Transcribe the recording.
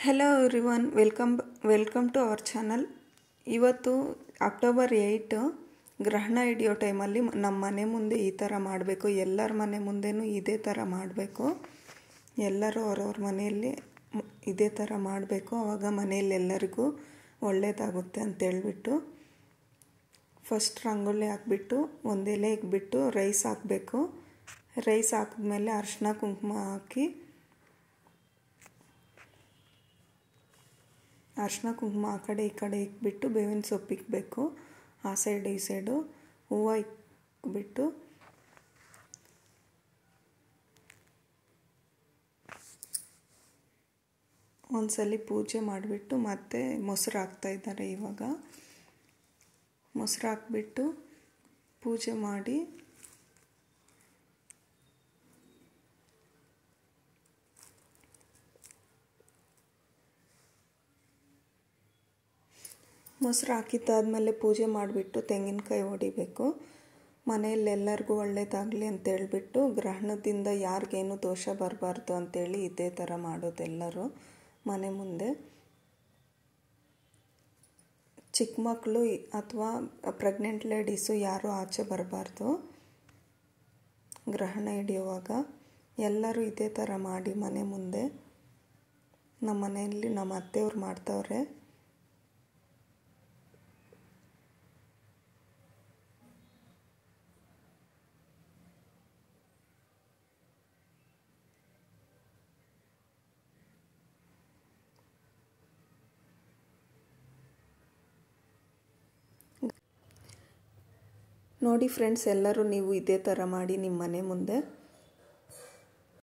hello everyone welcome welcome to our channel ಇವತ್ತು October eight ಗ್ರಹಣ ಹಿಡಿಯೋ ಟೈಮಲ್ಲಿ ನಮ್ಮ ಮನೆ ಮುಂದೆ ಈ ಥರ ಮಾಡಬೇಕು ಎಲ್ಲರ ಮನೆ ಮುಂದೆನೂ ಇದೇ ಥರ ಮಾಡಬೇಕು ಎಲ್ಲರೂ ಅವ್ರವ್ರ ಮನೆಯಲ್ಲಿ ಮ್- ಇದೇ ಥರ ಮಾಡಬೇಕು ಆವಾಗ ಮನೆಯಲ್ಲಿ ಎಲ್ಲರಿಗೂ ಒಳ್ಳೆಯದಾಗುತ್ತೆ ಅಂತೇಳ್ಬಿಟ್ಟು ಫಸ್ಟ್ ರಂಗೋಲಿ ಹಾಕ್ಬಿಟ್ಟು ಒಂದು ಎಲೆ ಇಕ್ಬಿಟ್ಟು ರೈಸ್ ಹಾಕಬೇಕು ರೈಸ್ ಹಾಕಿದ್ಮೇಲೆ ಅರಿಶಿನ ಕುಂಕುಮ ಹಾಕಿ ಅರಿಶಿನ ಕುಂಕುಮ ಆ ಕಡೆ ಈ ಕಡೆ ಇಕ್ಬಿಟ್ಟು ಬೇವಿನ ಸೊಪ್ಪು ಇಕ್ಬೇಕು ಆ ಸೈಡ್ ಈ ಸೈಡು ಹೂವು ಇಕ್ಬಿಟ್ಟು ಒಂದ್ಸಲಿ ಪೂಜೆ ಮಾಡಿಬಿಟ್ಟು ಮತ್ತೆ ಮೊಸರು ಹಾಕ್ತಾ ಇದ್ದಾರೆ ಇವಾಗ ಮೊಸರು ಹಾಕ್ಬಿಟ್ಟು ಪೂಜೆ ಮಾಡಿ ಮೊಸರು ಹಾಕಿದ್ದಾದ್ಮೇಲೆ ಪೂಜೆ ಮಾಡಿಬಿಟ್ಟು ತೆಂಗಿನಕಾಯಿ ಹೊಡಿಬೇಕು ಮನೆಯಲ್ಲಿ ಎಲ್ಲರಿಗೂ ಒಳ್ಳೇದಾಗಲಿ ಅಂತೇಳ್ಬಿಟ್ಟು ಗ್ರಹಣದಿಂದ ಯಾರಿಗೇನು ದೋಷ ಬರಬಾರ್ದು ಅಂತೇಳಿ ಇದೇ ಥರ ಮಾಡೋದೆಲ್ಲರೂ ಮನೆ ಮುಂದೆ ಚಿಕ್ಕ ಮಕ್ಕಳು ಅಥವಾ ಪ್ರೆಗ್ನೆಂಟ್ ಲೇಡೀಸು ಯಾರೂ ಆಚೆ ಬರಬಾರ್ದು ಗ್ರಹಣ ಹಿಡಿಯುವಾಗ ಎಲ್ಲರೂ ಇದೇ ಥರ ಮಾಡಿ ಮನೆ ಮುಂದೆ ನಮ್ಮ ಮನೆಯಲ್ಲಿ ನಮ್ಮ ಅತ್ತೆಯವ್ರು ಮಾಡ್ತವ್ರೆ ನೋಡಿ ಫ್ರೆಂಡ್ಸ್ ಎಲ್ಲರೂ ನೀವು ಇದೇ ಥರ ಮಾಡಿ ನಿಮ್ಮ ಮನೆ ಮುಂದೆ